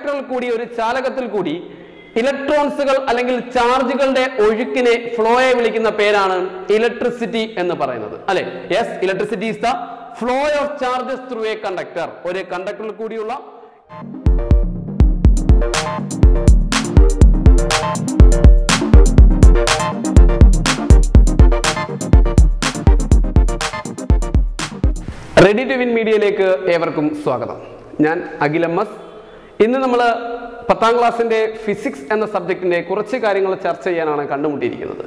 കണ്ടക്ടറിൽ കൂടി ഒരു ചാലകത്തിൽ കൂടി ഇലക്ട്രോൺസുകൾ അല്ലെങ്കിൽ ചാർജുകളുടെ ഒഴുക്കിനെ ഫ്ലോയെ വിളിക്കുന്ന പേരാണ് ഇലക്ട്രിസിറ്റി എന്ന് പറയുന്നത് അല്ലെ yes electricity is the flow of charges through a conductor ഒരു കണ്ടക്ടറിൽ കൂടിയുള്ള റെഡി ടു വിൻ മീഡിയയിലേക്ക് ഏവർക്കും സ്വാഗതം ഞാൻ അഖിൽ എം എസ് ഇന്ന് നമ്മൾ പത്താം ക്ലാസ്സിന്റെ ഫിസിക്സ് എന്ന സബ്ജക്റ്റിന്റെ കുറച്ച് കാര്യങ്ങൾ ചർച്ച ചെയ്യാനാണ് കണ്ടുമുട്ടിയിരിക്കുന്നത്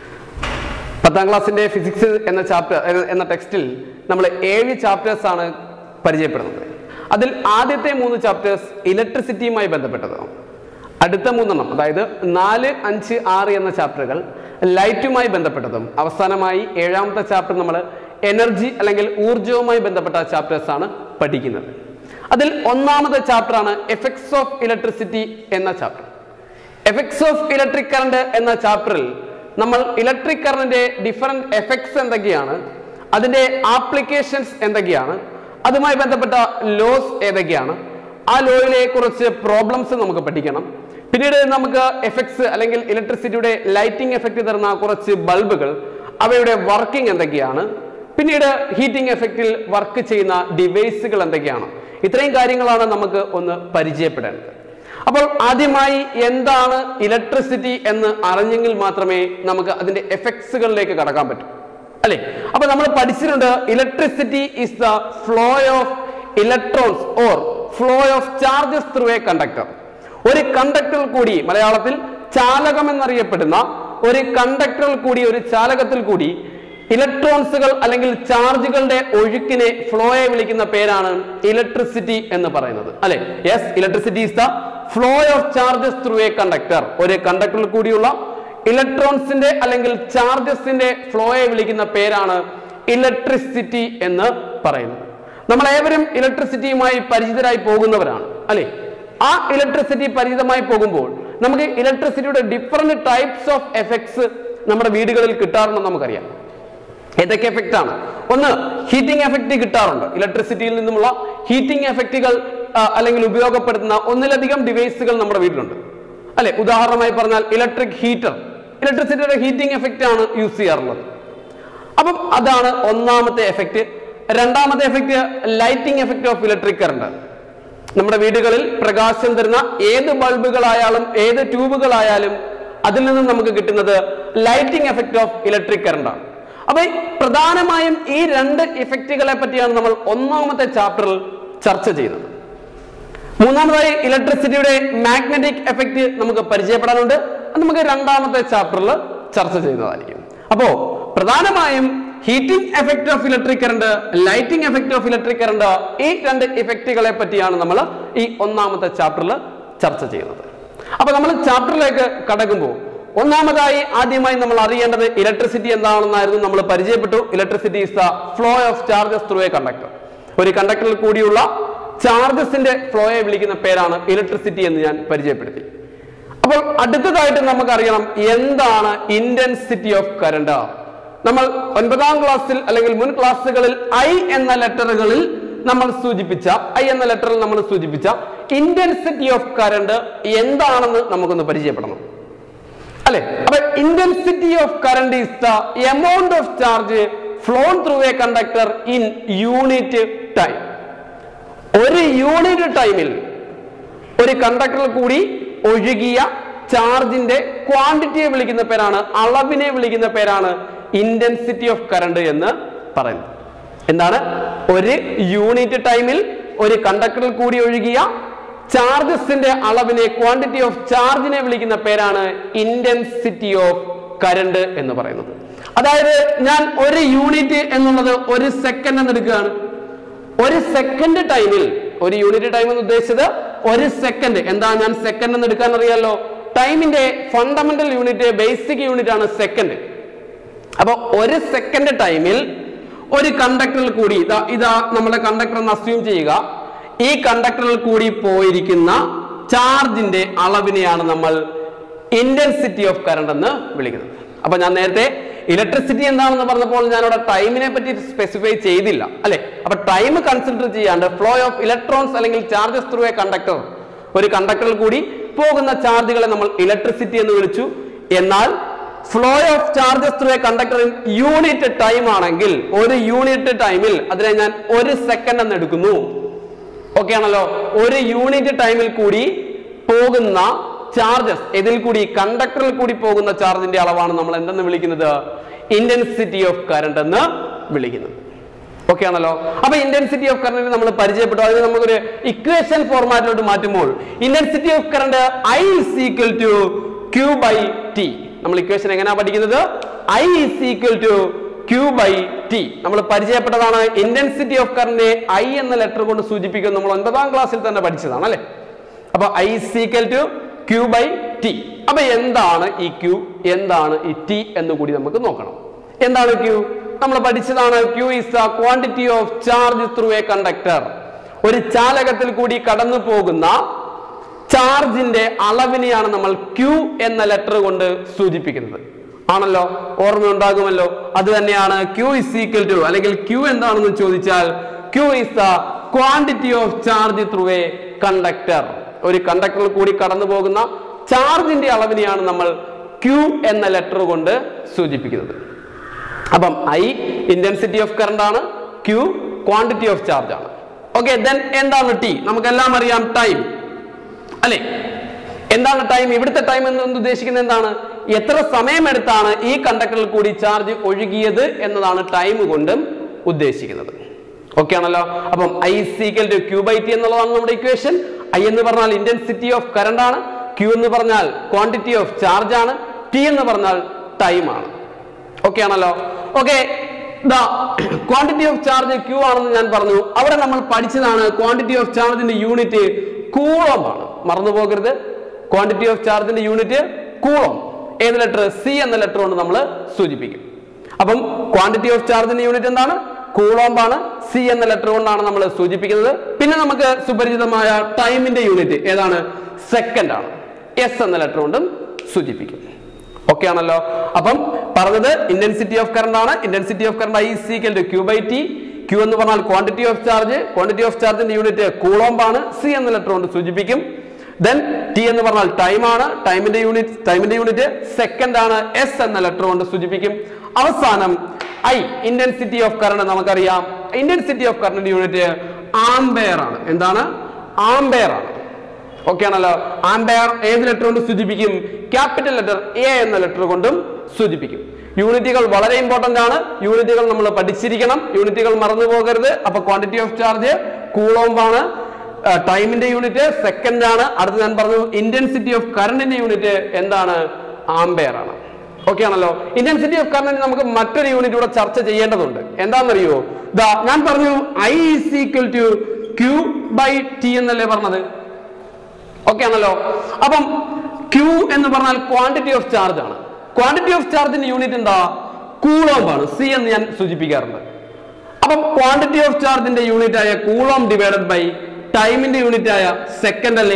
പത്താം ക്ലാസ്സിന്റെ ഫിസിക്സ് എന്ന ചാപ്റ്റർ എന്ന ടെക്സ്റ്റിൽ നമ്മൾ ഏഴ് ചാപ്റ്റേഴ്സ് ആണ് പരിചയപ്പെടുന്നത് അതിൽ ആദ്യത്തെ മൂന്ന് ചാപ്റ്റേഴ്സ് ഇലക്ട്രിസിറ്റിയുമായി ബന്ധപ്പെട്ടതാണ് അടുത്ത മൂന്നെണ്ണം അതായത് നാല് അഞ്ച് ആറ് എന്ന ചാപ്റ്ററുകൾ ലൈറ്റുമായി ബന്ധപ്പെട്ടതും അവസാനമായി ഏഴാമത്തെ ചാപ്റ്റർ നമ്മൾ എനർജി അല്ലെങ്കിൽ ഊർജവുമായി ബന്ധപ്പെട്ട ചാപ്റ്റേഴ്സ് ആണ് പഠിക്കുന്നത് അതിൽ ഒന്നാമത്തെ ചാപ്റ്റർ ആണ് എഫക്ട്സ് ഓഫ് ഇലക്ട്രിസിറ്റി എന്ന chapter effects of electric current എന്ന ചാപ്റ്ററിൽ നമ്മൾ ഇലക്ട്രിക് കറണ്ടിന്റെ ഡിഫറെന്റ് എഫക്ട്സ് എന്തൊക്കെയാണ് അതിന്റെ ആപ്ലിക്കേഷൻസ് എന്തൊക്കെയാണ് അതുമായി ബന്ധപ്പെട്ട ലോസ് ഏതൊക്കെയാണ് ആ ലോയിലെ കുറച്ച് പ്രോബ്ലംസ് നമുക്ക് പഠിക്കണം പിന്നീട് നമുക്ക് എഫക്ട്സ് അല്ലെങ്കിൽ ഇലക്ട്രിസിറ്റിയുടെ ലൈറ്റിംഗ് എഫക്റ്റ് തരുന്ന കുറച്ച് ബൾബുകൾ അവയുടെ വർക്കിംഗ് എന്തൊക്കെയാണ് പിന്നീട് ഹീറ്റിംഗ് എഫക്റ്റിൽ വർക്ക് ചെയ്യുന്ന ഡിവൈസുകൾ എന്തൊക്കെയാണ് ഇത്രയും കാര്യങ്ങളാണ് നമുക്ക് ഒന്ന് പരിചയപ്പെടേണ്ടത് അപ്പോൾ ആദ്യമായി എന്താണ് ഇലക്ട്രിസിറ്റി എന്ന് അറിഞ്ഞെങ്കിൽ മാത്രമേ നമുക്ക് അതിന്റെ എഫക്ട്സുകളിലേക്ക് കടക്കാൻ പറ്റൂ അല്ലെ അപ്പൊ നമ്മൾ പഠിച്ചിട്ടുണ്ട് electricity is the flow of electrons or flow of charges through a conductor ഒരു കണ്ടക്ടറിൽ കൂടി മലയാളത്തിൽ ചാലകം എന്നറിയപ്പെടുന്ന ഒരു കണ്ടക്ടറിൽ കൂടി ഒരു ചാലകത്തിൽ കൂടി ഇലക്ട്രോൺസുകൾ അല്ലെങ്കിൽ ചാർജുകളുടെ ഒഴുക്കിനെ ഫ്ലോയെ വിളിക്കുന്ന പേരാണ് ഇലക്ട്രിസിറ്റി എന്ന് പറയുന്നത് അല്ലെ yes electricity is the flow of charges through a conductor ഒരു കണ്ടക്ടറിൽ കൂടിയുള്ള ഇലക്ട്രോൺസിന്റെ അല്ലെങ്കിൽ ചാർജസിന്റെ ഫ്ലോയെ വിളിക്കുന്ന പേരാണ് ഇലക്ട്രിസിറ്റി എന്ന് പറയുന്നത് നമ്മൾ ഏവരും ഇലക്ട്രിസിറ്റിയുമായി പരിചിതരായി പോകുന്നവരാണ് അല്ലെ ആ ഇലക്ട്രിസിറ്റി പരിചിതമായി പോകുമ്പോൾ നമുക്ക് ഇലക്ട്രിസിറ്റിയുടെ ഡിഫറെന്റ് ടൈപ്സ് ഓഫ് എഫക്ട്സ് നമ്മുടെ വീടുകളിൽ കിട്ടാറുണ്ടെന്ന് നമുക്കറിയാം ഏതൊക്കെ എഫക്റ്റ് ആണ് ഒന്ന് ഹീറ്റിംഗ് എഫക്റ്റ് കിട്ടാറുണ്ട് ഇലക്ട്രിസിറ്റിയിൽ നിന്നുമുള്ള ഹീറ്റിംഗ് എഫക്റ്റുകൾ അല്ലെങ്കിൽ ഉപയോഗപ്പെടുത്തുന്ന ഒന്നിലധികം ഡിവൈസുകൾ നമ്മുടെ വീട്ടിലുണ്ട് അല്ലെ ഉദാഹരണമായി പറഞ്ഞാൽ ഇലക്ട്രിക് ഹീറ്റർ ഇലക്ട്രിസിറ്റിയുടെ ഹീറ്റിംഗ് എഫക്റ്റ് ആണ് യൂസ് ചെയ്യാറുള്ളത് അപ്പം അതാണ് ഒന്നാമത്തെ എഫക്റ്റ് രണ്ടാമത്തെ effect lighting effect of electric current നമ്മുടെ വീടുകളിൽ പ്രകാശം തരുന്ന ഏത് ബൾബുകളായാലും ഏത് ട്യൂബുകളായാലും അതിൽ നിന്നും നമുക്ക് കിട്ടുന്നത് lighting effect of electric current ആണ് അപ്പൊ ഈ പ്രധാനമായും ഈ രണ്ട് ഇഫക്റ്റുകളെ പറ്റിയാണ് നമ്മൾ ഒന്നാമത്തെ ചാപ്റ്ററിൽ ചർച്ച ചെയ്യുന്നത് മൂന്നാമതായി ഇലക്ട്രിസിറ്റിയുടെ മാഗ്നറ്റിക് എഫക്റ്റ് നമുക്ക് പരിചയപ്പെടാനുണ്ട് അത് നമുക്ക് രണ്ടാമത്തെ ചാപ്റ്ററിൽ ചർച്ച ചെയ്യുന്നതായിരിക്കും അപ്പോ പ്രധാനമായും heating effect of electric current lighting effect of electric current ഈ രണ്ട് ഇഫക്റ്റുകളെ പറ്റിയാണ് നമ്മൾ ഈ ഒന്നാമത്തെ ചാപ്റ്ററിൽ ചർച്ച ചെയ്യുന്നത് അപ്പൊ നമ്മൾ ചാപ്റ്ററിലേക്ക് കടക്കുമ്പോൾ ഒന്നാമതായി ആദ്യമായി നമ്മൾ അറിയേണ്ടത് ഇലക്ട്രിസിറ്റി എന്താണെന്നായിരുന്നു നമ്മൾ പരിചയപ്പെട്ടു electricity is the flow of charges through a conductor ഒരു കണ്ടക്ടറിൽ കൂടിയുള്ള ചാർജസിന്റെ ഫ്ലോയെ വിളിക്കുന്ന പേരാണ് ഇലക്ട്രിസിറ്റി എന്ന് ഞാൻ പരിചയപ്പെടുത്തി അപ്പോൾ അടുത്തതായിട്ട് നമുക്കറിയണം എന്താണ് ഇന്റൻസിറ്റി ഓഫ് കറണ്ട് നമ്മൾ ഒൻപതാം ക്ലാസ്സിൽ അല്ലെങ്കിൽ മുൻ ക്ലാസ്സുകളിൽ ഐ എന്ന ലെറ്ററുകളിൽ നമ്മൾ സൂചിപ്പിച്ച ഐ എന്ന ലെറ്ററിൽ നമ്മൾ സൂചിപ്പിച്ച ഇന്റൻസിറ്റി ഓഫ് കറണ്ട് എന്താണെന്ന് നമുക്കൊന്ന് പരിചയപ്പെടണം അല്ലെ അപ്പൊ intensity of current is the amount of charge flown through a conductor in unit time ഒരു യൂണിറ്റ് ടൈമിൽ ഒരു കണ്ടക്ടറിൽ കൂടി ഒഴുകിയ ചാർജിന്റെ ക്വാണ്ടിറ്റിയെ വിളിക്കുന്ന പേരാണ് അളവിനെ വിളിക്കുന്ന പേരാണ് ഇന്റൻസിറ്റി ഓഫ് കറണ്ട് എന്ന് പറയുന്നത് എന്താണ് ഒരു യൂണിറ്റ് ടൈമിൽ ഒരു കണ്ടക്ടറിൽ കൂടി ഒഴുകിയ ചാർജസിന്റെ അളവിനെ ക്വാണ്ടിറ്റി ഓഫ് ചാർജിനെ വിളിക്കുന്ന പേരാണ് ഇന്റൻസിറ്റി ഓഫ് കറണ്ട് എന്ന് പറയുന്നത് അതായത് ഞാൻ ഒരു യൂണിറ്റ് എന്നുള്ളത് ഒരു സെക്കൻഡ് എന്ന് എടുക്കുകയാണ് ഒരു സെക്കൻഡ് ടൈമിൽ ഒരു യൂണിറ്റ് ടൈം എന്ന് ഉദ്ദേശിച്ചത് ഒരു സെക്കൻഡ് എന്താ ഞാൻ സെക്കൻഡ് എന്ന് എടുക്കാൻ അറിയാലോ ടൈമിന്റെ ഫണ്ടമെന്റൽ യൂണിറ്റ് ബേസിക് യൂണിറ്റ് ആണ് സെക്കൻഡ് അപ്പൊ ഒരു സെക്കൻഡ് ടൈമിൽ ഒരു കണ്ടക്ടറിൽ കൂടി ഇതാ ഇതാ നമ്മുടെ കണ്ടക്ടർ എന്ന് അസ്യൂം ചെയ്യുക ഈ കണ്ടക്ടറിൽ കൂടി പോയിരിക്കുന്ന ചാർജിന്റെ അളവിനെയാണ് നമ്മൾ ഇന്റൻസിറ്റി ഓഫ് കറണ്ട് എന്ന് വിളിക്കുന്നത് അപ്പൊ ഞാൻ നേരത്തെ ഇലക്ട്രിസിറ്റി എന്താണെന്ന് പറഞ്ഞപ്പോൾ ഞാൻ അവിടെ ടൈമിനെ പറ്റി സ്പെസിഫൈ ചെയ്തില്ല അല്ലെ അപ്പൊ ടൈം കൺസിഡർ ചെയ്യാണ്ട് ഫ്ലോ ഓഫ് ഇലക്ട്രോൺസ് അല്ലെങ്കിൽ ചാർജസ് ത്രൂ എ കണ്ടക്ടർ ഒരു കണ്ടക്ടറിൽ കൂടി പോകുന്ന ചാർജുകളെ നമ്മൾ ഇലക്ട്രിസിറ്റി എന്ന് വിളിച്ചു എന്നാൽ flow of charges through a conductor in unit time ആണെങ്കിൽ ഒരു യൂണിറ്റ് ടൈമിൽ അതിനെ ഞാൻ ഒരു സെക്കൻഡ് എന്ന് എടുക്കുന്നു ഓക്കെ ആണല്ലോ ഒരു യൂണിറ്റ് ടൈമിൽ കൂടി പോകുന്ന ചാർജസ് ഇതിൽ കൂടി കണ്ടക്ടറിൽ കൂടി പോകുന്ന ചാർജിന്റെ അളവാണ് നമ്മൾ എന്തെന്ന് വിളിക്കുന്നത് ഇന്റൻസിറ്റി ഓഫ് കറണ്ട് എന്ന് വിളിക്കുന്നത് ഓക്കെ ആണല്ലോ അപ്പൊ ഇന്റൻസിറ്റി ഓഫ് കറണ്ട് നമ്മൾ പരിചയപ്പെട്ടു അതിന് നമുക്കൊരു ഇക്വേഷൻ ഫോർമാറ്റിലോട്ട് മാറ്റുമ്പോൾ intensity of current I is equal to Q by T നമ്മൾ ഇക്വേഷൻ എങ്ങനെയാ പഠിക്കുന്നത് I is equal to Q by T നമ്മൾ പരിചയപ്പെട്ടതാണ് ഇന്റൻസിറ്റി ഓഫ് കറണ്ട് ഐ എന്ന ലെറ്റർ കൊണ്ട് സൂചിപ്പിക്കുന്നത് നമ്മൾ ഒൻപതാം ക്ലാസ്സിൽ തന്നെ പഠിച്ചതാണ് അല്ലെ അപ്പൊ I is equal to Q by T അപ്പൊ എന്താണ് ഈ ക്യൂ എന്താണ് ഈ ടി എന്ന് കൂടി നമുക്ക് നോക്കണം എന്താണ് ക്യൂ നമ്മൾ പഠിച്ചതാണ് Q is the quantity of charge through a conductor ഒരു ചാലകത്തിൽ കൂടി കടന്നു പോകുന്ന ചാർജിന്റെ അളവിനെയാണ് നമ്മൾ ക്യൂ എന്ന ലെറ്റർ കൊണ്ട് സൂചിപ്പിക്കുന്നത് ആണല്ലോ ഓർമ്മയുണ്ടാകുമല്ലോ അത് തന്നെയാണ് ക്യൂ ഇസ് ഈക്വൽ ടു അല്ലെങ്കിൽ ക്യൂ എന്താണെന്ന് ചോദിച്ചാൽ Q is the quantity of charge through a conductor ഒരു കണ്ടക്ടറിൽ കൂടി കടന്നു പോകുന്ന ചാർജിന്റെ അളവിനെയാണ് നമ്മൾ ക്യൂ എന്ന ലെറ്റർ കൊണ്ട് സൂചിപ്പിക്കുന്നത് അപ്പം ഐ ഇന്റൻസിറ്റി ഓഫ് കറണ്ട് ആണ് ക്യൂ ക്വാണ്ടിറ്റി ഓഫ് ചാർജ് ആണ് ഓക്കെ ദെൻ എന്താണ് ടി നമുക്കെല്ലാം അറിയാം ടൈം അല്ലെ എന്താണ് ടൈം ഇവിടുത്തെ ടൈം എന്ന് കൊണ്ട് ഉദ്ദേശിക്കുന്നത് എന്താണ് എത്ര സമയമെടുത്താണ് ഈ കണ്ടക്ടറിൽ കൂടി ചാർജ് ഒഴുകിയത് എന്നതാണ് ടൈം കൊണ്ടും ഉദ്ദേശിക്കുന്നത് ഓക്കെ ആണല്ലോ അപ്പം I is equal to Q by T എന്നുള്ളതാണ് നമ്മുടെ ഇക്വേഷൻ ഐ എന്ന് പറഞ്ഞാൽ ഇന്റൻസിറ്റി ഓഫ് കറണ്ട് ആണ് ക്യൂ എന്ന് പറഞ്ഞാൽ ക്വാണ്ടിറ്റി ഓഫ് ചാർജ് ആണ് ടി എന്ന് പറഞ്ഞാൽ ടൈം ആണ് ഓക്കെ ആണല്ലോ okay quantity of charge Q ആണെന്ന് ഞാൻ പറഞ്ഞു അവിടെ നമ്മൾ പഠിച്ചതാണ് ക്വാണ്ടിറ്റി ഓഫ് ചാർജിന്റെ യൂണിറ്റ് കൂളം ആണ് മറന്നു പോകരുത് ക്വാണ്ടിറ്റി ഓഫ് ചാർജിന്റെ യൂണിറ്റ് കൂളം ഏത് ലെറ്റർ സി എന്ന ലെറ്റർ കൊണ്ട് നമ്മൾ സൂചിപ്പിക്കും അപ്പം ക്വാണ്ടിറ്റി ഓഫ് ചാർജിന്റെ യൂണിറ്റ് എന്താണ് കൂളോംബാണ് സി എന്ന ലെറ്റർ കൊണ്ടാണ് നമ്മൾ സൂചിപ്പിക്കുന്നത് പിന്നെ നമുക്ക് സുപരിചിതമായ ടൈമിന്റെ യൂണിറ്റ് ഏതാണ് സെക്കൻഡ് ആണ് എസ് എന്ന ലെറ്റർ കൊണ്ടും സൂചിപ്പിക്കും ഓക്കെ ആണല്ലോ അപ്പം പറഞ്ഞത് ഇന്റൻസിറ്റി ഓഫ് കറണ്ട് ആണ് intensity of current I is equal to Q by T Q എന്ന് പറഞ്ഞാൽ quantity of charge quantity of ചാർജിന്റെ യൂണിറ്റ് കൂളോംബ് ആണ് സി എന്ന ലെറ്റർ കൊണ്ട് സൂചിപ്പിക്കും ദെൻ ടി എന്ന് പറഞ്ഞാൽ ടൈം ആണ് ടൈമിന്റെ യൂണിറ്റ് ടൈമിന്റെ യൂണിറ്റ് സെക്കൻഡ് ആണ് എസ് എന്ന ലെറ്റർ കൊണ്ട് സൂചിപ്പിക്കും അവസാനം ഐ ഇന്റൻസിറ്റി ഓഫ് കറണ്ട് നമുക്കറിയാം ഇന്റൻസിറ്റി ഓഫ് കറണ്ടിന്റെ യൂണിറ്റ് ആംബെയർ ആണ് എന്താണ് ആംബെയർ ആണ് ഓക്കെ ആണല്ലോ ആംബെയർ ഏത് ലെറ്റർ കൊണ്ട് സൂചിപ്പിക്കും ക്യാപിറ്റൽ ലെറ്റർ എ എന്ന ലെറ്റർ കൊണ്ടും സൂചിപ്പിക്കും യൂണിറ്റുകൾ വളരെ ഇമ്പോർട്ടന്റ് ആണ് യൂണിറ്റുകൾ നമ്മൾ പഠിച്ചിരിക്കണം യൂണിറ്റുകൾ മറന്നു പോകരുത് അപ്പൊ ക്വാണ്ടിറ്റി ഓഫ് ചാർജ് കൂളോംബാണ് ടൈമിന്റെ യൂണിറ്റ് സെക്കൻഡ് ആണ് അടുത്ത് ഞാൻ പറഞ്ഞു ഇന്റൻസിറ്റി ഓഫ് കറണ്ടിന്റെ യൂണിറ്റ് എന്താണ് ആംബെയർ ആണ് ഓക്കെ ആണല്ലോ ഇന്റൻസിറ്റി ഓഫ് കറണ്ട് നമുക്ക് മറ്റൊരു യൂണിറ്റ് കൂടെ ചർച്ച ചെയ്യേണ്ടതുണ്ട് എന്താണെന്നറിയോ ദാ ഞാൻ പറഞ്ഞു I is equal to Q by T എന്നല്ലേ പറഞ്ഞത് ഓക്കെ ആണല്ലോ അപ്പം ക്യൂ എന്ന് പറഞ്ഞാൽ ക്വാണ്ടിറ്റി ഓഫ് ചാർജ് ആണ് ക്വാണ്ടിറ്റി ഓഫ് ചാർജിന്റെ യൂണിറ്റ് എന്താ കൂളോംബ് ആണ് സി എന്ന് ഞാൻ സൂചിപ്പിക്കാറുണ്ട് അപ്പം ക്വാണ്ടിറ്റി ഓഫ് ചാർജിന്റെ യൂണിറ്റ് ആയ കൂളോം ഡിവൈഡഡ് ബൈ ടൈമിന്റെ യൂണിറ്റ് ആയ സെക്കൻഡ് അല്ലേ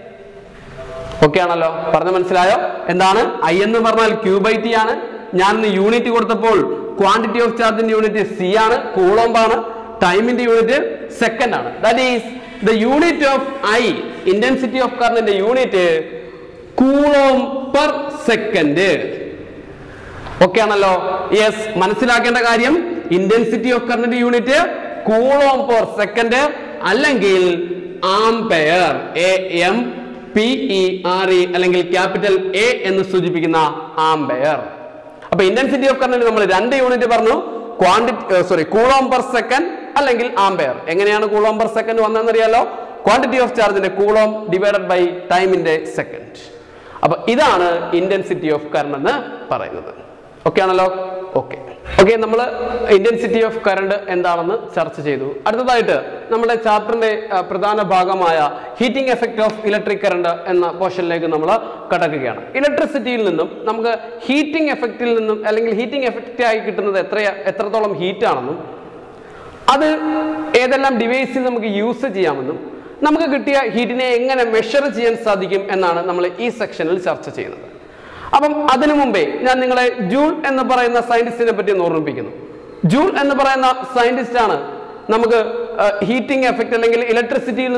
ഓക്കെ ആണല്ലോ പറഞ്ഞ മനസ്സിലായോ എന്താണ് ഐ എന്ന് പറഞ്ഞാൽ ക്യൂ ബൈ ടി ആണ് ഞാൻ യൂണിറ്റ് കൊടുത്തപ്പോൾ ക്വാണ്ടിറ്റി ഓഫ് ചാർജിന്റെ യൂണിറ്റ് സി ആണ് കൂളോംബ് ആണ് ടൈമിന്റെ യൂണിറ്റ് സെക്കൻഡ് ആണ് that is the unit of I intensity of കറണ്ടിന്റെ unit coulomb per second okay ആണല്ലോ യെസ് മനസ്സിലാക്കേണ്ട കാര്യം ഇന്റൻസിറ്റി ഓഫ് കറണ്ടിന്റെ യൂണിറ്റ് കൂളോം പെർ സെക്കൻഡ് അല്ലെങ്കിൽ ampere A M P E R E അല്ലെങ്കിൽ ക്യാപിറ്റൽ എ എന്ന് സൂചിപ്പിക്കുന്ന ആംപെയർ അപ്പൊ ഇന്റൻസിറ്റി ഓഫ് കറണ്ട് നമ്മൾ രണ്ട് യൂണിറ്റ് പറഞ്ഞു quantity sorry coulomb per second അല്ലെങ്കിൽ ആംപെയർ എങ്ങനെയാണ് കൂളോം പെർ സെക്കൻഡ് വന്നതെന്നറിയാലോ ക്വാണ്ടിറ്റി ഓഫ് ചാർജിന്റെ കൂളോം ഡിവൈഡഡ് ബൈ ടൈമിന്റെ സെക്കൻഡ് അപ്പൊ ഇതാണ് ഇന്റൻസിറ്റി ഓഫ് കറണ്ട് എന്ന് പറയുന്നത് ഓക്കെ ആണല്ലോ ഓക്കെ ഓക്കെ നമ്മൾ ഇന്റൻസിറ്റി ഓഫ് കറണ്ട് എന്താണെന്ന് ചർച്ച ചെയ്തു അടുത്തതായിട്ട് നമ്മുടെ ചാപ്റ്ററിന്റെ ആ, പ്രധാന ഭാഗമായ heating effect of electric current എന്ന പോർഷനിലേക്ക് നമ്മൾ കടക്കുകയാണ് ഇലക്ട്രിസിറ്റിയിൽ നിന്നും നമുക്ക് ഹീറ്റിംഗ് എഫക്റ്റിൽ നിന്നും അല്ലെങ്കിൽ ഹീറ്റിംഗ് എഫക്റ്റ് ആയി കിട്ടുന്നത് എത്ര എത്രത്തോളം ഹീറ്റ് ആണെന്നും അത് ഏതെല്ലാം ഡിവൈസിൽ നമുക്ക് യൂസ് ചെയ്യാമെന്നും നമുക്ക് കിട്ടിയ ഹീറ്റിനെ എങ്ങനെ മെഷർ ചെയ്യാൻ സാധിക്കും എന്നാണ് നമ്മൾ ഈ സെക്ഷനിൽ ചർച്ച ചെയ്യുന്നത് അപ്പം അതിനു മുമ്പേ ഞാൻ നിങ്ങളെ ജൂൾ എന്ന് പറയുന്ന സയന്റിസ്റ്റിനെ പറ്റി ഒന്ന് ഓർമ്മിപ്പിക്കുന്നു ജൂൾ എന്ന് പറയുന്ന സയന്റിസ്റ്റ് ആണ് നമുക്ക് ഹീറ്റിംഗ് എഫക്റ്റ് അല്ലെങ്കിൽ ഇലക്ട്രിസിറ്റിയിൽ നിന്നും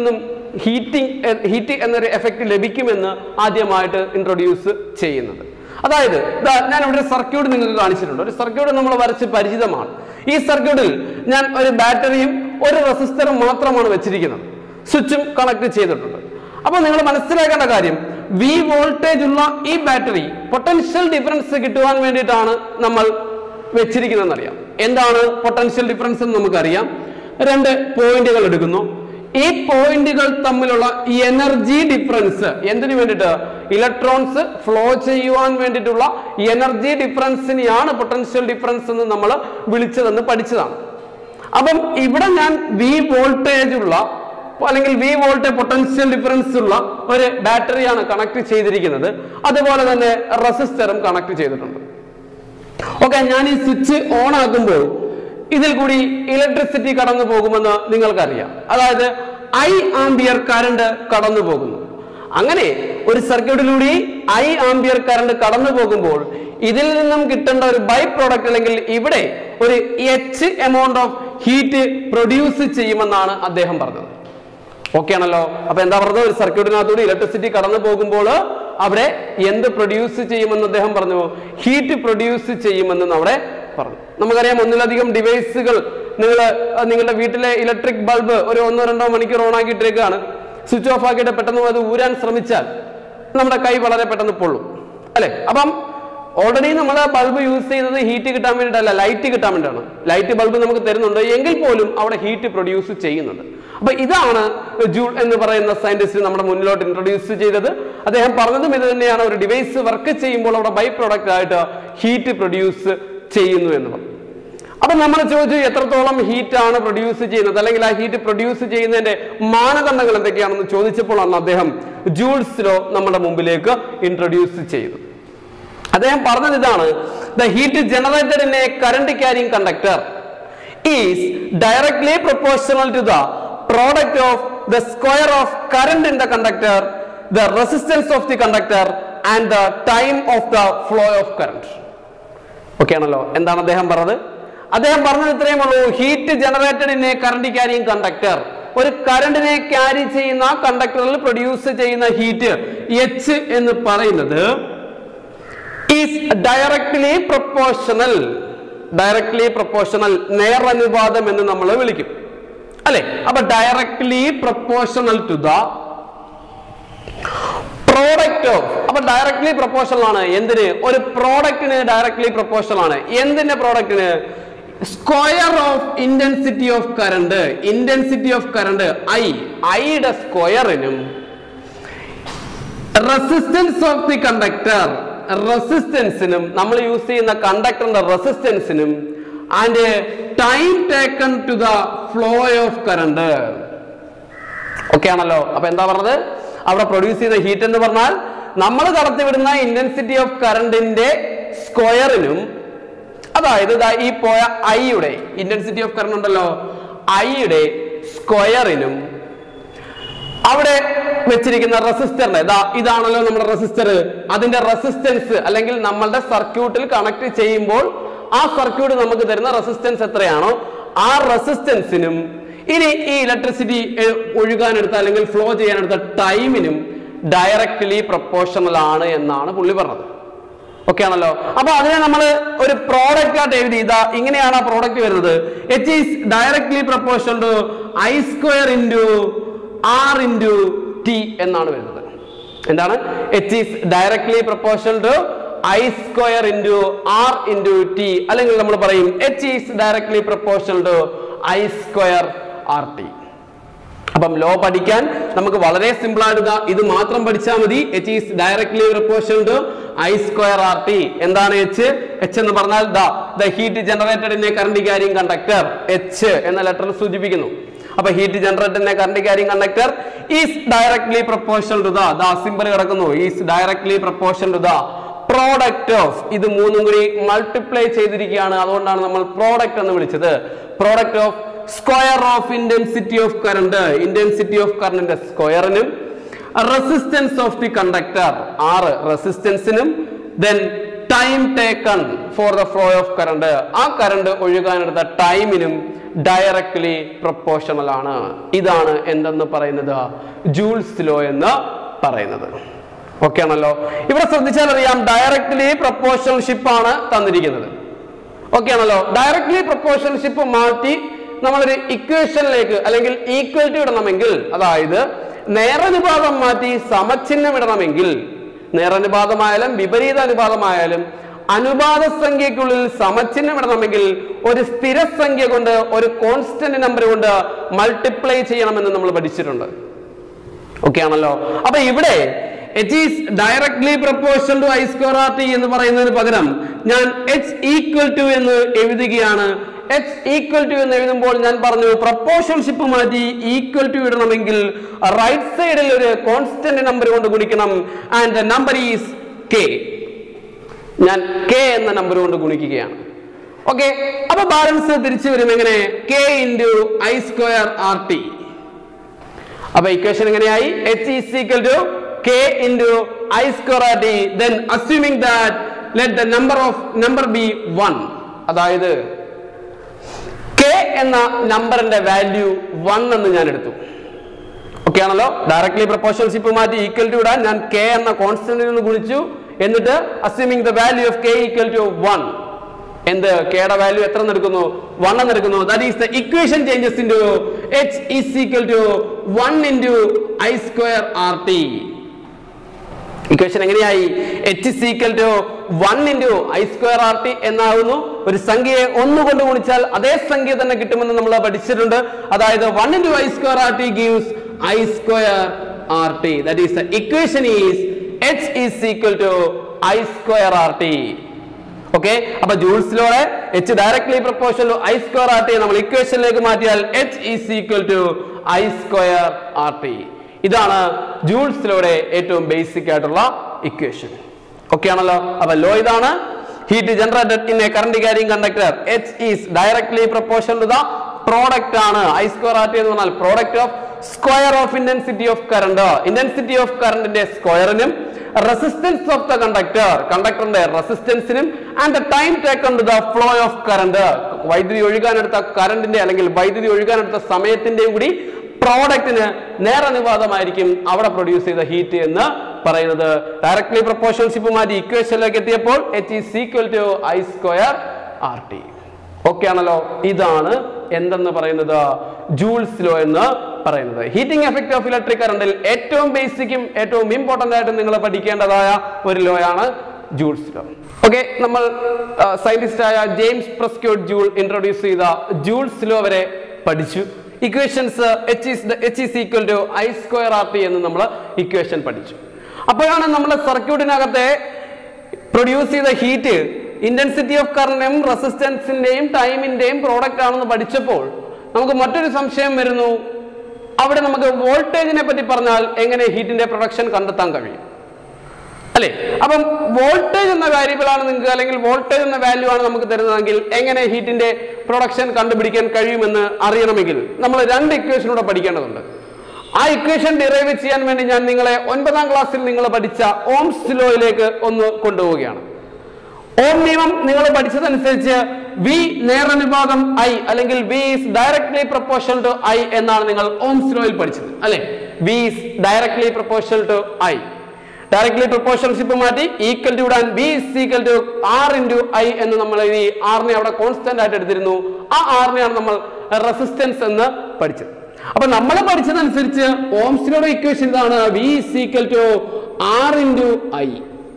ഹീറ്റിംഗ് ഹീറ്റ് എന്നൊരു എഫക്റ്റ് ലഭിക്കുമെന്ന് ആദ്യമായിട്ട് ഇൻട്രൊഡ്യൂസ് ചെയ്യുന്നത് അതായത് ദാ ഞാൻ ഇവിടെ സർക്യൂട്ട് നിങ്ങൾക്ക് കാണിച്ചിട്ടുണ്ട് ഒരു സർക്യൂട്ട് നമ്മൾ വരച്ച് പരിചിതമാണ് ഈ സർക്യൂട്ടിൽ ഞാൻ ഒരു ബാറ്ററിയും ഒരു റെസിസ്റ്ററും മാത്രമാണ് വെച്ചിരിക്കുന്നത് സ്വിച്ചും കണക്ട് ചെയ്തിട്ടുണ്ട് അപ്പോൾ നിങ്ങൾ മനസ്സിലാക്കേണ്ട കാര്യം വി വോൾട്ടേജ് ഉള്ള ഈ ബാറ്ററി പൊട്ടൻഷ്യൽ ഡിഫറൻസ് കിട്ടുവാൻ വേണ്ടിയിട്ടാണ് നമ്മൾ വെച്ചിരിക്കുന്നതെന്നറിയാം എന്താണ് പൊട്ടൻഷ്യൽ ഡിഫറൻസ് എന്ന് നമുക്കറിയാം രണ്ട് പോയിന്റുകൾ എടുക്കുന്നു ഈ പോയിന്റുകൾ തമ്മിലുള്ള എനർജി ഡിഫറൻസ് എന്തിനു വേണ്ടിയിട്ട് ഇലക്ട്രോൺസ് ഫ്ലോ ചെയ്യുവാൻ വേണ്ടിയിട്ടുള്ള എനർജി ഡിഫറൻസിനെയാണ് പൊട്ടൻഷ്യൽ ഡിഫറൻസ് എന്ന് നമ്മൾ വിളിച്ചതെന്ന് പഠിച്ചതാണ് അപ്പം ഇവിടെ ഞാൻ വി വോൾട്ടേജ് ഉള്ള അല്ലെങ്കിൽ വി വോൾട്ട് പൊട്ടൻഷ്യൽ ഡിഫറൻസ് ഉള്ള ഒരു ബാറ്ററിയാണ് കണക്ട് ചെയ്തിരിക്കുന്നത് അതുപോലെ തന്നെ റെസിസ്റ്ററും കണക്ട് ചെയ്തിട്ടുണ്ട് ഓക്കെ ഞാൻ ഈ സ്വിച്ച് ഓൺ ആക്കുമ്പോൾ ഇതിൽ കൂടി ഇലക്ട്രിസിറ്റി കടന്നു പോകുമെന്ന് നിങ്ങൾക്കറിയാം അതായത് ഐ ആംബിയർ കറണ്ട് കടന്നു പോകുന്നു അങ്ങനെ ഒരു സർക്യൂട്ടിലൂടെ ഐ ആംബിയർ കറണ്ട് കടന്നു പോകുമ്പോൾ ഇതിൽ നിന്നും കിട്ടേണ്ട ഒരു ബൈ പ്രോഡക്റ്റ് അല്ലെങ്കിൽ ഇവിടെ ഒരു H amount of heat produce ചെയ്യുമെന്നാണ് അദ്ദേഹം പറഞ്ഞത് ഓക്കെ ആണല്ലോ അപ്പൊ എന്താ പറഞ്ഞത് ഒരു സർക്യൂട്ടിനകത്തൂടെ ഇലക്ട്രിസിറ്റി കടന്നു പോകുമ്പോൾ അവിടെ എന്ത് പ്രൊഡ്യൂസ് ചെയ്യുമെന്ന് അദ്ദേഹം പറഞ്ഞു ഹീറ്റ് പ്രൊഡ്യൂസ് ചെയ്യുമെന്ന് അവിടെ പറഞ്ഞു നമുക്കറിയാം ഒന്നിലധികം ഡിവൈസുകൾ നിങ്ങൾ നിങ്ങളുടെ വീട്ടിലെ ഇലക്ട്രിക് ബൾബ് ഒരു ഒന്നോ രണ്ടോ മണിക്കൂർ ഓൺ ആക്കിയിട്ടേക്കാണ് സ്വിച്ച് ഓഫ് ആക്കിയിട്ട് പെട്ടെന്ന് അത് ഊരാൻ ശ്രമിച്ചാൽ നമ്മുടെ കൈ വളരെ പെട്ടെന്ന് പൊള്ളും അല്ലെ അപ്പം ഓൾറെഡി നമ്മൾ ബൾബ് യൂസ് ചെയ്യുന്നത് ഹീറ്റ് കിട്ടാൻ വേണ്ടിയിട്ടല്ല ലൈറ്റ് കിട്ടാൻ വേണ്ടിയിട്ടാണ് ലൈറ്റ് ബൾബ് നമുക്ക് തരുന്നുണ്ട് എങ്കിൽ പോലും അവിടെ ഹീറ്റ് പ്രൊഡ്യൂസ് ചെയ്യുന്നുണ്ട് അപ്പൊ ഇതാണ് ജൂൾ എന്ന് പറയുന്ന സയന്റിസ്റ്റ് നമ്മുടെ മുന്നിലോട്ട് ഇൻട്രൊഡ്യൂസ് ചെയ്തത് അദ്ദേഹം പറഞ്ഞതും ഇത് തന്നെയാണ് ഒരു ഡിവൈസ് വർക്ക് ചെയ്യുമ്പോൾ അവിടെ ബൈ പ്രോഡക്റ്റ് ആയിട്ട് ഹീറ്റ് പ്രൊഡ്യൂസ് ചെയ്യുന്നു എന്ന് പറഞ്ഞു അപ്പൊ നമ്മൾ ചോദിച്ചു എത്രത്തോളം ഹീറ്റ് ആണ് പ്രൊഡ്യൂസ് ചെയ്യുന്നത് അല്ലെങ്കിൽ ആ ഹീറ്റ് പ്രൊഡ്യൂസ് ചെയ്യുന്നതിന്റെ മാനദണ്ഡങ്ങൾ എന്തൊക്കെയാണെന്ന് ചോദിച്ചപ്പോഴാണ് അദ്ദേഹം ജൂൾസ് ലോ നമ്മുടെ മുമ്പിലേക്ക് ഇൻട്രൊഡ്യൂസ് ചെയ്തത് അദ്ദേഹം പറഞ്ഞത് ഇതാണ് the heat generated in a current carrying conductor is directly proportional to the product of the square of current in the conductor the resistance of the conductor and the time of the flow of current okay ആണല്ലോ എന്താണ് അദ്ദേഹം പറഞ്ഞത് അദ്ദേഹം പറഞ്ഞത് ഇത്രയും ഉള്ളൂ heat generated in a current carrying conductor ഒരു കറണ്ടിനെ ക്യാരി ചെയ്യുന്ന കണ്ടക്ടറിൽ പ്രൊഡ്യൂസ് ചെയ്യുന്ന ഹീറ്റ് എച്ച് എന്ന് പറയുന്നത് is directly proportional directly proportional നേരനുപാതം എന്ന് നമ്മൾ വിളിക്കും അല്ലെ അപ്പൊ directly proportional to the product of അപ്പൊ ഡയറക്ട്ലി പ്രൊപ്പോർഷണൽ ആണ് എന്തിന് ഒരു പ്രോഡക്റ്റിന് ഡയറക്ട്ലി പ്രൊപ്പോർഷണൽ ആണ് എന്തിന്റെ പ്രോഡക്റ്റിന് square of intensity of current intensity of current I ഐയുടെ സ്ക്വയറിനും റെസിസ്റ്റൻസ് ഓഫ് ദി കണ്ടക്ടർ റെസിസ്റ്റൻസിനും നമ്മൾ യൂസ് ചെയ്യുന്ന കണ്ടക്ടറിന്റെ റെസിസ്റ്റൻസിനും and time taken to the flow of current okay ആണല്ലോ അപ്പൊ എന്താ പറഞ്ഞത് അവിടെ പ്രൊഡ്യൂസ് ചെയ്ത ഹീറ്റ് എന്ന് പറഞ്ഞാൽ നമ്മൾ കടത്തിവിടുന്ന ഇന്റൻസിറ്റി ഓഫ് കറണ്ടിന്റെ സ്ക്വയറിനും അതായത് ദാ ഈ പോയ ഐയുടെ ഇന്റൻസിറ്റി ഓഫ് കറണ്ട് ഉണ്ടല്ലോ ഐയുടെ സ്ക്വയറിനും അവിടെ വെച്ചിരിക്കുന്ന റെസിസ്റ്ററിന്റെ ഇതാ ഇതാണല്ലോ നമ്മുടെ റെസിസ്റ്റർ അതിന്റെ റെസിസ്റ്റൻസ് അല്ലെങ്കിൽ നമ്മളുടെ സർക്യൂട്ടിൽ കണക്ട് ചെയ്യുമ്പോൾ ആ സർക്യൂട്ട് നമുക്ക് തരുന്ന റെസിസ്റ്റൻസ് എത്രയാണോ ആ റെസിസ്റ്റൻസിനും ഇനി ഈ ഇലക്ട്രിസിറ്റി ഒഴുകാനെടുത്ത അല്ലെങ്കിൽ ഫ്ലോ ചെയ്യാനെടുത്ത ടൈമിനും ഡയറക്ട്ലി പ്രൊപ്പോർഷണൽ ആണ് എന്നാണ് പുള്ളി പറഞ്ഞത് ഓക്കെ ആണല്ലോ അപ്പൊ അതിനെ നമ്മൾ ഒരു പ്രോഡക്റ്റ് ആയിട്ട് എഴുതി ഇതാ ഇങ്ങനെയാണ് ആ പ്രോഡക്റ്റ് വരുന്നത് H is directly proportion to I square into R into T എന്നാണ് വരുന്നത് എന്താണ് H is directly proportion to I square into R into T അല്ലെങ്കിൽ നമ്മൾ പറയും H is directly proportion to I square R T അപ്പം law പഠിക്കാൻ നമുക്ക് വളരെ സിമ്പിൾ ആയിട്ട് ഇതാ ഇത് മാത്രം പഠിച്ചാൽ മതി H is directly proportion to I square R T എന്താണ് എച്ച് എച്ച് എന്ന് പറഞ്ഞാൽ the the heat generated in a current carrying conductor H എന്ന ലെറ്റർ സൂചിപ്പിക്കുന്നു അപ്പൊ heat generated in a current carrying conductor is directly proportion to the the simple കിടക്കുന്നു is directly proportion to the product of ഇത് മൂന്നും കൂടി multiply ചെയ്തിരിക്കുകയാണ് അതുകൊണ്ടാണ് നമ്മൾ പ്രോഡക്റ്റ് എന്ന് വിളിച്ചത് product of square of intensity of current intensity of കറണ്ടിന്റെ സ്ക്വയറിനും resistance of the conductor R റെസിസ്റ്റൻസിനും then time taken for the flow of current ആ കറണ്ട് ഒഴുകാനെടുത്ത ടൈമിനും ഡയറക്ട്ലി പ്രൊപ്പോർഷണൽ ആണ് ഇതാണ് എന്തെന്ന് പറയുന്നത് ജൂൾസ് ലോ എന്ന് പറയുന്നത് ഓക്കെ ആണല്ലോ ഇവിടെ ശ്രദ്ധിച്ചാൽ അറിയാം ഡയറക്ട്ലി പ്രൊപ്പോർഷണൽഷിപ്പ് ആണ് തന്നിരിക്കുന്നത് ഓക്കെ ആണല്ലോ ഡയറക്ട്ലി പ്രൊപ്പോർഷൻഷിപ്പ് മാറ്റി നമ്മളൊരു ഇക്വേഷനിലേക്ക് അല്ലെങ്കിൽ ഈക്വലിറ്റി ഇടണമെങ്കിൽ അതായത് നേരനുപാതം മാറ്റി സമചിഹ്നം ഇടണമെങ്കിൽ നേരനുപാതമായാലും വിപരീത അനുപാതമായാലും അനുപാത സംഖ്യക്കുള്ളിൽ സമചിഹ്നം ഇടണമെങ്കിൽ ഒരു സ്ഥിരസംഖ്യ കൊണ്ട് ഒരു കോൺസ്റ്റന്റ് നമ്പർ കൊണ്ട് മൾട്ടിപ്ലൈ ചെയ്യണമെന്ന് നമ്മൾ പഠിച്ചിട്ടുണ്ട് ഓക്കെ ആണല്ലോ അപ്പൊ ഇവിടെ H is directly proportion to I square R T എന്ന് പറയുന്നതിന് പകരം ഞാൻ എച്ച് ഈക്വൽ ടു എന്ന് എഴുതുകയാണ് എച്ച് ഈക്വൽ ടു എന്ന് എഴുതുമ്പോൾ ഞാൻ പറഞ്ഞു പ്രപ്പോർഷൻഷിപ്പ് മാറ്റി ഈക്വൽ ടു ഇടണമെങ്കിൽ റൈറ്റ് സൈഡിൽ ഒരു കോൺസ്റ്റന്റ് നമ്പർ കൊണ്ട് ഗുണിക്കണം ആൻഡ് നമ്പർ ഈസ് കെ ഞാൻ കെ എന്ന നമ്പർ കൊണ്ട് ഗുണിക്കുകയാണ് ഓക്കെ അപ്പൊ ബാലൻസ് തിരിച്ചു വരും എങ്ങനെ K into I square R T അപ്പൊ ഇക്വേഷൻ എങ്ങനെയായി H is equal to K into I square R T then assuming that let the number of number be one അതായത് കെ എന്ന നമ്പറിന്റെ വാല്യൂ വൺ എന്ന് ഞാൻ എടുത്തു ഓക്കെ ആണല്ലോ directly പ്രപ്പോർഷൻഷിപ്പ് മാറ്റി ഈക്വൽ ടു ഇടാൻ ഞാൻ കെ എന്ന കോൺസ്റ്റന്റിൽ നിന്ന് ഗുണിച്ചു എന്നിട്ട് assuming the value of K equal to one എന്ത് കെയുടെ വാല്യൂ എത്ര എടുക്കുന്നു വൺ എന്ന് എടുക്കുന്നു that is the equation changes into H is equal to one into I square R T equation എങ്ങനെയായി H is equal to one into I square R T എന്നാകുന്നു ഒരു സംഖ്യയെ ഒന്ന് കൊണ്ട് ഗുണിച്ചാൽ അതേ സംഖ്യ തന്നെ കിട്ടുമെന്ന് നമ്മൾ പഠിച്ചിട്ടുണ്ട് അതായത് one into I square R T gives I square R T that is the equation is H is equal to I square R T okay അപ്പൊ ജൂൾസിലൂടെ H directly proportion I square R T നമ്മൾ ഇക്വേഷനിലേക്ക് മാറ്റിയാൽ H is equal to I square R T ഇതാണ് ജൂൾസിലൂടെ ഏറ്റവും basic ആയിട്ടുള്ള equation okay ആണല്ലോ അപ്പൊ ലോ ഇതാണ് heat generated in a current carrying conductor H is directly proportion to the product ആണ് ഐ സ്ക്വയർ ആർ ടി എന്ന് പറഞ്ഞാൽ product of square of intensity of current intensity of കറണ്ടിന്റെ സ്ക്വയറിനും resistance of the conductor കണ്ടക്ടറിന്റെ റെസിസ്റ്റൻസിനും and the time taken to the flow of current വൈദ്യുതി ഒഴുകാനെടുത്ത കറണ്ടിന്റെ അല്ലെങ്കിൽ വൈദ്യുതി ഒഴുകാനെടുത്ത സമയത്തിന്റെയും കൂടി പ്രോഡക്റ്റിന് നേരനുപാതമായിരിക്കും അവിടെ പ്രൊഡ്യൂസ് ചെയ്ത ഹീറ്റ് എന്ന് പറയുന്നത് ഡയറക്ട്ലി പ്രപ്പോർഷൻഷിപ്പ് മാറ്റി ഇക്വേഷനിലേക്ക് എത്തിയപ്പോൾ H is equal to I square R T okay ആണല്ലോ ഇതാണ് എന്തെന്ന് പറയുന്നത് ജൂൾസ് ലോ എന്ന് പറയുന്നത് ഹീറ്റിംഗ് എഫക്ട് ഓഫ് ഇലക്ട്രിക് കറണ്ടിൽ ഏറ്റവും ബേസിക്കും ഏറ്റവും ഇമ്പോർട്ടന്റ് ആയിട്ട് നിങ്ങൾ പഠിക്കേണ്ടതായ ഒരു ലോ ആണ് ജൂൾസ് ലോ ഓക്കെ നമ്മൾ സയന്റിസ്റ്റ് ആയ ജെയിംസ് പ്രസ്ക്യൂട്ട് ജൂൾ ഇൻട്രൊഡ്യൂസ് ചെയ്ത ജൂൾസ് ലോ വരെ പഠിച്ചു equations H is H is equal to I square R T എന്ന് നമ്മൾ ഇക്വേഷൻ പഠിച്ചു അപ്പോഴാണ് നമ്മുടെ സർക്യൂട്ടിനകത്തെ പ്രൊഡ്യൂസ് ചെയ്ത ഹീറ്റ് ഇന്റൻസിറ്റി ഓഫ് കറണ്ടിന്റെയും റെസിസ്റ്റൻസിന്റെയും ടൈമിന്റെയും പ്രോഡക്റ്റ് ആണെന്ന് പഠിച്ചപ്പോൾ നമുക്ക് മറ്റൊരു സംശയം വരുന്നു അവിടെ നമുക്ക് വോൾട്ടേജിനെ പറ്റി പറഞ്ഞാൽ എങ്ങനെ ഹീറ്റിന്റെ പ്രൊഡക്ഷൻ കണ്ടെത്താൻ കഴിയും അല്ലെ അപ്പം വോൾട്ടേജ് എന്ന വേരിയബിൾ ആണ് നിങ്ങൾക്ക് അല്ലെങ്കിൽ വോൾട്ടേജ് എന്ന വാല്യൂ ആണ് നമുക്ക് തരുന്നതെങ്കിൽ എങ്ങനെ ഹീറ്റിന്റെ പ്രൊഡക്ഷൻ കണ്ടുപിടിക്കാൻ കഴിയുമെന്ന് അറിയണമെങ്കിൽ നമ്മൾ രണ്ട് ഇക്വേഷനൂടെ പഠിക്കേണ്ടതുണ്ട് ആ ഇക്വേഷൻ ഡിറൈവ് ചെയ്യാൻ വേണ്ടി ഞാൻ നിങ്ങളെ ഒൻപതാം ക്ലാസ്സിൽ നിങ്ങൾ പഠിച്ച ഓംസ് ലോയിലേക്ക് ഒന്ന് കൊണ്ടുപോവുകയാണ് ഓം നിയമം നിങ്ങൾ പഠിച്ചതനുസരിച്ച് വി നേരനുപാതം ഐ അല്ലെങ്കിൽ V is directly proportion to I എന്നാണ് നിങ്ങൾ ഓംസ് ലോയിൽ പഠിച്ചത് അല്ലെ V is directly proportion to I directly പ്രപ്പോർഷൻഷിപ്പ് മാറ്റി ഈക്വൽ ടു ഇടാൻ V is equal to R into I എന്ന് നമ്മൾ ഈ ആറിനെ അവിടെ കോൺസ്റ്റന്റ് ആയിട്ട് എടുത്തിരുന്നു ആ ആറിനെയാണ് നമ്മൾ റെസിസ്റ്റൻസ് എന്ന് പഠിച്ചത് അപ്പൊ നമ്മൾ പഠിച്ചതനുസരിച്ച് ഓംസിലോടെ ഇക്വേഷൻ ഇതാണ് V is equal to R into I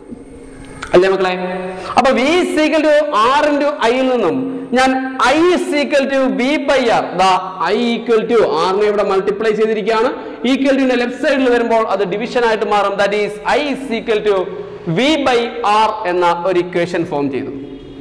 അല്ലേ മക്കളെ അപ്പൊ V is equal to R into ഐയിൽ നിന്നും ഞാൻ I is equal to V by R the I equal to ആറിനെ ഇവിടെ മൾട്ടിപ്ലൈ ചെയ്തിരിക്കുകയാണ് ഈക്വൽ ടു ലെഫ്റ്റ് സൈഡിൽ വരുമ്പോൾ അത് ഡിവിഷൻ ആയിട്ട് മാറും that is I is equal to V by R എന്ന ഒരു ഇക്വേഷൻ ഫോം ചെയ്തു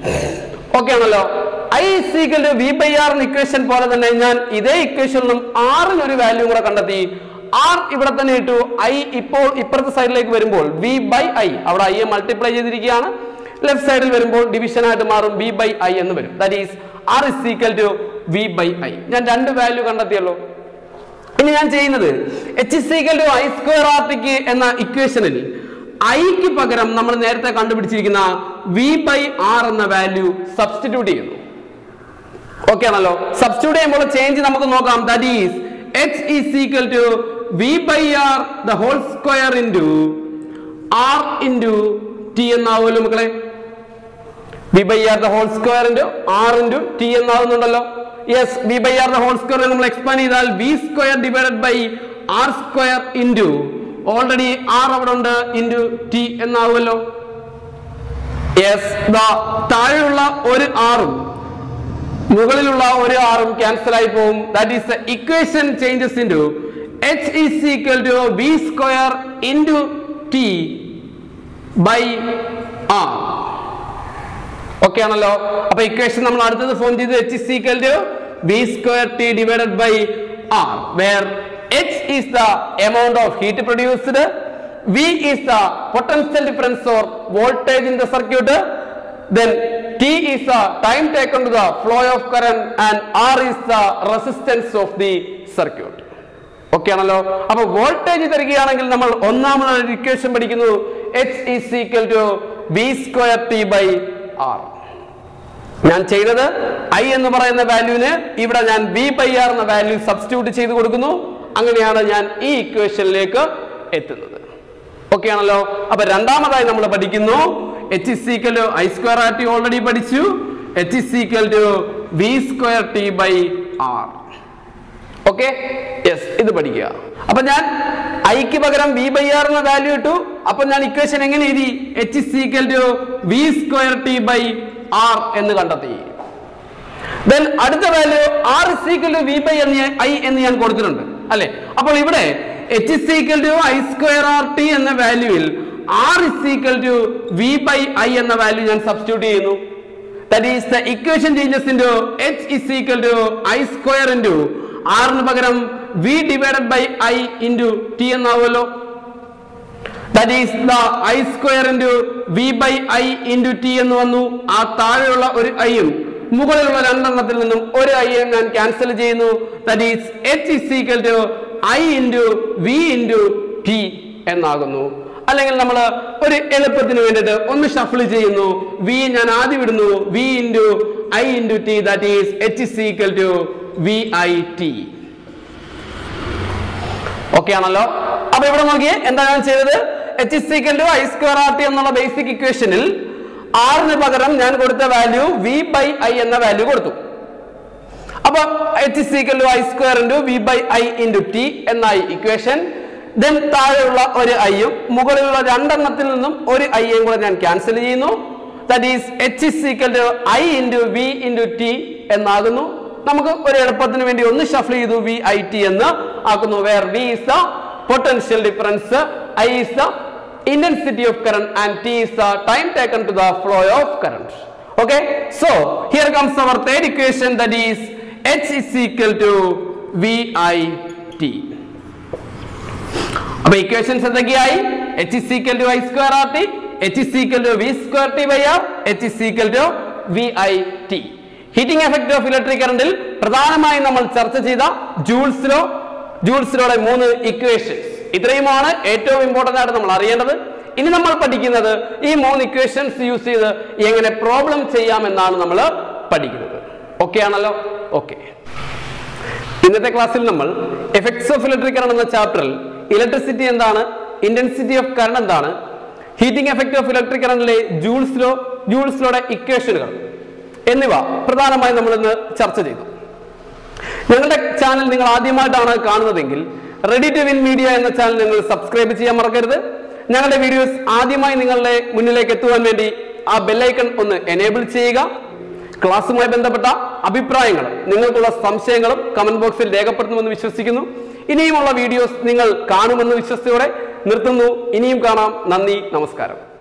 ഓക്കെ ആണല്ലോ I is equal to V by R എന്ന ഇക്വേഷൻ പോലെ തന്നെ ഞാൻ ഇതേ ഇക്വേഷനിൽ നിന്നും ആറിന് ഒരു വാല്യൂ കൂടെ കണ്ടെത്തി ആർ ഇവിടെ തന്നെ ഇട്ടു ഐ ഇപ്പോൾ ഇപ്പുറത്തെ സൈഡിലേക്ക് വരുമ്പോൾ വി ബൈ ഐ അവിടെ ഐ മൾട്ടിപ്ലൈ ചെയ്തിരിക്കുകയാണ് ലെഫ്റ്റ് സൈഡിൽ വരുമ്പോൾ ഡിവിഷൻ ആയിട്ട് മാറും വി ബൈ ഐ എന്ന് വരും that is R is equal to V by I ഞാൻ രണ്ട് വാല്യൂ കണ്ടെത്തിയല്ലോ ഇനി ഞാൻ ചെയ്യുന്നത് H is equal to I square R ടിക്ക് എന്ന ഇക്വേഷനിൽ ഐക്ക് പകരം നമ്മൾ നേരത്തെ കണ്ടുപിടിച്ചിരിക്കുന്ന വി ബൈ ആർ എന്ന വാല്യൂ സബ്സ്റ്റിറ്റ്യൂട്ട് ചെയ്യുന്നു ഓക്കെ ആണല്ലോ സബ്സ്റ്റിറ്റ്യൂട്ട് ചെയ്യുമ്പോൾ ചേഞ്ച് നമുക്ക് നോക്കാം that is H is equal to V by R the whole square into R into T എന്നാവുമല്ലോ മക്കളെ V by R the whole square into R into T എന്നാവുന്നുണ്ടല്ലോ yes V by R the whole square നമ്മൾ expand ചെയ്താൽ V square divided by R square into already R അവിടെ ഉണ്ട് into T എന്നാവുമല്ലോ yes the താഴെയുള്ള ഒരു ആറും മുകളിലുള്ള ഒരു ആറും ക്യാൻസൽ ആയി പോകും that is the equation changes into H is equal to V square into T by R okay ആണല്ലോ അപ്പൊ ഇക്വേഷൻ നമ്മൾ അടുത്തത് ഫോം ചെയ്ത് H is equal to V square T divided by R where H is the amount of heat produced V is the potential difference or voltage in the circuit then t is the time taken to the flow of current and r is the resistance of the circuit okay ആണല്ലോ അപ്പൊ voltage തരികയാണെങ്കിൽ നമ്മൾ ഒന്നാമത് equation പഠിക്കുന്നു H is equal to B square T by R ഞാൻ ചെയ്തത് I എന്ന് പറയുന്ന വാല്യൂവിന് ഇവിടെ ഞാൻ ബി ബൈ ആർ എന്ന വാല്യൂ സബ്സ്റ്റിറ്റ്യൂട്ട് ചെയ്ത് കൊടുക്കുന്നു അങ്ങനെയാണ് ഞാൻ ഈ ഇക്വേഷനിലേക്ക് എത്തുന്നത് ഓക്കെ ആണല്ലോ അപ്പൊ രണ്ടാമതായി നമ്മൾ പഠിക്കുന്നു H is equal to I square R T already പഠിച്ചു H is equal to V square T by R okay yes ഇത് പഠിക്കുക അപ്പൊ ഞാൻ ഐക്ക് പകരം വി ബൈ ആർ എന്ന വാല്യൂ ഇട്ടു അപ്പൊ ഞാൻ ഇക്വേഷൻ എങ്ങനെ എഴുതി H is equal to V square T by R എന്ന് കണ്ടെത്തി ദെൻ അടുത്ത value R is equal to V by എന്ന് ഐ എന്ന് ഞാൻ കൊടുത്തിട്ടുണ്ട് അല്ലെ അപ്പോൾ ഇവിടെ H is equal to I square R T എന്ന വാല്യൂവിൽ R is equal to V by I എന്ന വാല്യൂ ഞാൻ സബ്സ്റ്റിറ്റ്യൂട്ട് ചെയ്യുന്നു that is the equation changes into H is equal to I square into ആറിന് പകരം V divided by I into T എന്നാവുമല്ലോ that is the I square into V by I into T എന്ന് വന്നു ആ താഴെയുള്ള ഒരു ഐയും മുകളിലുള്ള രണ്ടെണ്ണത്തിൽ നിന്നും ഒരു ഐ ഞാൻ ക്യാൻസൽ ചെയ്യുന്നു that is H is equal to I into V into T എന്നാകുന്നു അല്ലെങ്കിൽ നമ്മൾ ഒരു എളുപ്പത്തിന് വേണ്ടിയിട്ട് ഒന്ന് ഷഫിൾ ചെയ്യുന്നു വി ഞാൻ ആദ്യം ഇടുന്നു V into I into T that is H is equal to V I T okay ആണല്ലോ അപ്പൊ ഇവിടെ നോക്കിയേ എന്താ ഞാൻ ചെയ്തത് H is equal to I square R T എന്നുള്ള ബേസിക് ഇക്വേഷനിൽ ആറിന് പകരം ഞാൻ കൊടുത്ത വാല്യൂ വി ബൈ ഐ എന്ന വാല്യൂ കൊടുത്തു അപ്പൊ H is equal to I square into V by I into T എന്നായി ഇക്വേഷൻ ദെൻ താഴെയുള്ള ഒരു ഐയും മുകളിലുള്ള രണ്ടെണ്ണത്തിൽ നിന്നും ഒരു ഐയും കൂടെ ഞാൻ ക്യാൻസൽ ചെയ്യുന്നു that is H is equal to I into V into T എന്നാകുന്നു നമുക്ക് ഒരു എളുപ്പത്തിന് വേണ്ടി ഒന്ന് ഷഫിൾ ചെയ്തു വി ഐ ടി എന്ന് ആക്കുന്നു where V is the potential difference I is the intensity of current and t is the time taken to the flow of current okay so here comes our third equation that is h is equal to vi t അപ്പൊ equations എന്തൊക്കെയായി H is equal to I square R T H is equal to V square T by R H is equal to V I T heating effect of electric കറണ്ടിൽ പ്രധാനമായും നമ്മൾ ചർച്ച ചെയ്ത Joule's law Joule's ലോയുടെ മൂന്ന് equations ഇത്രയുമാണ് ഏറ്റവും important ആയിട്ട് നമ്മൾ അറിയേണ്ടത് ഇനി നമ്മൾ പഠിക്കുന്നത് ഈ മൂന്ന് ഇക്വേഷൻസ് യൂസ് ചെയ്ത് എങ്ങനെ പ്രോബ്ലം ചെയ്യാമെന്നാണ് നമ്മൾ പഠിക്കുന്നത് ഓക്കെ ആണല്ലോ ഓക്കെ ഇന്നത്തെ ക്ലാസ്സിൽ നമ്മൾ എഫക്ട്സ് ഓഫ് ഇലക്ട്രിക് കറണ്ട് എന്ന ചാപ്റ്ററിൽ ഇലക്ട്രിസിറ്റി എന്താണ് ഇന്റൻസിറ്റി ഓഫ് കറണ്ട് എന്താണ് ഹീറ്റിംഗ് എഫക്ട് ഓഫ് ഇലക്ട്രിക് കറണ്ടിലെ ജൂൾസ് ലോ ജൂൾസ് ലോയുടെ ഇക്വേഷനുകൾ എന്നിവ പ്രധാനമായും നമ്മൾ ഇന്ന് ചർച്ച ചെയ്തു ഞങ്ങളുടെ ചാനൽ നിങ്ങൾ ആദ്യമായിട്ടാണ് കാണുന്നതെങ്കിൽ റെഡി ടു വിൻ മീഡിയ എന്ന ചാനൽ നിങ്ങൾ സബ്സ്ക്രൈബ് ചെയ്യാൻ മറക്കരുത് ഞങ്ങളുടെ വീഡിയോസ് ആദ്യമായി നിങ്ങളുടെ മുന്നിലേക്ക് എത്തുവാൻ വേണ്ടി ആ ബെല്ലൈക്കൺ ഒന്ന് എനേബിൾ ചെയ്യുക ക്ലാസ്സുമായി ബന്ധപ്പെട്ട അഭിപ്രായങ്ങളും നിങ്ങൾക്കുള്ള സംശയങ്ങളും കമന്റ് ബോക്സിൽ രേഖപ്പെടുത്തുമെന്ന് വിശ്വസിക്കുന്നു ഇനിയുമുള്ള വീഡിയോസ് നിങ്ങൾ കാണുമെന്ന് വിശ്വസത്തോടെ നിർത്തുന്നു ഇനിയും കാണാം നന്ദി നമസ്കാരം